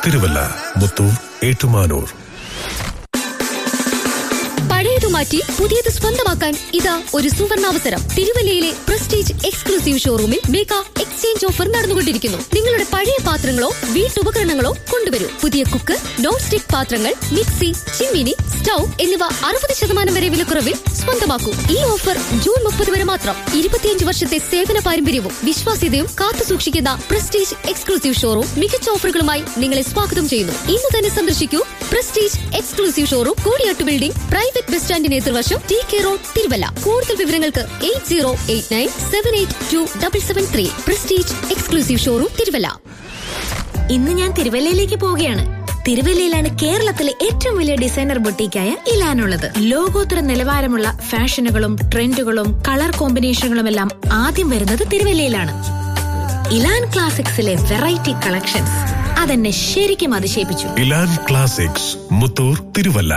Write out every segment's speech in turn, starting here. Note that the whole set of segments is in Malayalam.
തിരുവല്ല മുത്തൂർ ഏറ്റുമാനൂർ പഴയത് മാറ്റി പുതിയത് സ്വന്തമാക്കാൻ ഇതാ ഒരു സുവർണാവസരം തിരുവല്ലയിലെ പ്രസ്റ്റീജ് എക്സ്ക്ലൂസീവ് ഷോറൂമിൽ മെഗാ എക്സ്ചേഞ്ച് ഓഫർ നടന്നുകൊണ്ടിരിക്കുന്നു നിങ്ങളുടെ പഴയ പാത്രങ്ങളോ വീട്ടുപകരണങ്ങളോ കൊണ്ടുവരൂ പുതിയ കുക്ക് നോൺ സ്റ്റിക് പാത്രങ്ങൾ മിക്സി ചിമ്മിനി സ്റ്റൗ എന്നിവ അറുപത് ശതമാനം വരെ വിലക്കുറവിൽ സ്വന്തമാക്കൂ ഈ ഓഫർ ജൂൺ മുപ്പത് വരെ മാത്രം ഇരുപത്തിയഞ്ച് വർഷത്തെ സേവന പാരമ്പര്യവും വിശ്വാസ്യതയും കാത്തു സൂക്ഷിക്കുന്ന പ്രസ്റ്റീജ് എക്സ്ക്ലൂസീവ് ഷോറൂം മികച്ച ഓഫറുകളുമായി നിങ്ങളെ സ്വാഗതം ചെയ്യുന്നു ഇന്ന് തന്നെ സന്ദർശിക്കൂ Prestige exclusive showroom Kodiyattu building private bus സ്റ്റാൻഡിന് എതിർവശം ടി കെ റോഡ് തിരുവല്ല കൂടുതൽ വിവരങ്ങൾക്ക് eight zero eight nine seven eight two double seven three Prestige exclusive showroom Thiruvalla ഇന്ന് ഞാൻ തിരുവല്ലയിലേക്ക് പോവുകയാണ് തിരുവല്ലയിലാണ് കേരളത്തിലെ ഏറ്റവും വലിയ ഡിസൈനർ ബൊട്ടീക്കായ ഇലാനുള്ളത് ലോകോത്തര നിലവാരമുള്ള ഫാഷനുകളും ട്രെൻഡുകളും കളർ കോമ്പിനേഷനുകളും എല്ലാം ആദ്യം വരുന്നത് തിരുവല്ലയിലാണ് ഇലാൻ ക്ലാസിക്സിലെ വെറൈറ്റി കളക്ഷൻസ് അതെന്നെ ശരിക്കും അതിശയിപ്പിച്ചു Elan classics Muthoor Thiruvalla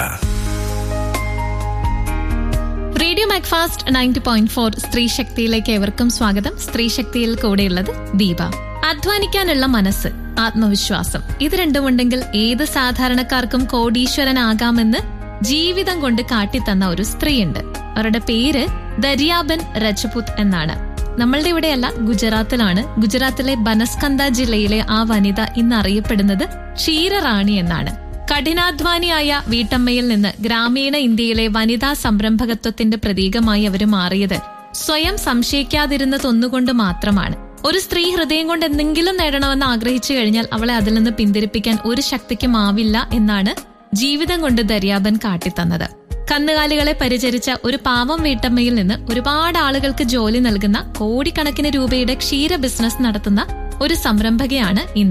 radio Macfast ninety point four സ്ത്രീ ശക്തിയിലേക്ക് ഏവർക്കും സ്വാഗതം സ്ത്രീ ശക്തിയിൽ കൂടെയുള്ളത് ദീപ അധ്വാനിക്കാനുള്ള മനസ്സ് ആത്മവിശ്വാസം ഇത് രണ്ടും ഉണ്ടെങ്കിൽ ഏത് സാധാരണക്കാർക്കും കോടീശ്വരനാകാമെന്ന് ജീവിതം കൊണ്ട് കാട്ടിത്തന്ന ഒരു സ്ത്രീയുണ്ട് അവരുടെ പേര് ദരിയാബൻ രജപുത് എന്നാണ് നമ്മളുടെ ഇവിടെയല്ല ഗുജറാത്തിലാണ് ഗുജറാത്തിലെ ബനസ്കന്ദ ജില്ലയിലെ ആ വനിത ഇന്ന് അറിയപ്പെടുന്നത് ക്ഷീരറാണി എന്നാണ് കഠിനാധ്വാനിയായ വീട്ടമ്മയിൽ നിന്ന് ഗ്രാമീണ ഇന്ത്യയിലെ വനിതാ സംരംഭകത്വത്തിന്റെ പ്രതീകമായി അവർ മാറിയത് സ്വയം സംശയിക്കാതിരുന്നതൊന്നുകൊണ്ട് മാത്രമാണ് ഒരു സ്ത്രീ ഹൃദയം കൊണ്ട് എന്തെങ്കിലും നേടണമെന്ന് ആഗ്രഹിച്ചു കഴിഞ്ഞാൽ അവളെ അതിൽ നിന്ന് പിന്തിരിപ്പിക്കാൻ ഒരു ശക്തിക്കും ആവില്ല എന്നാണ് ജീവിതം കൊണ്ട് ദര്യാബൻ കാട്ടിത്തന്നത് കന്നുകാലികളെ പരിചരിച്ച ഒരു പാവം വീട്ടമ്മയിൽ നിന്ന് ഒരുപാട് ആളുകൾക്ക് ജോലി നൽകുന്ന കോടിക്കണക്കിന് രൂപയുടെ ക്ഷീര ബിസിനസ് നടത്തുന്ന ഒരു സംരംഭകയാണ് ഇന്ന്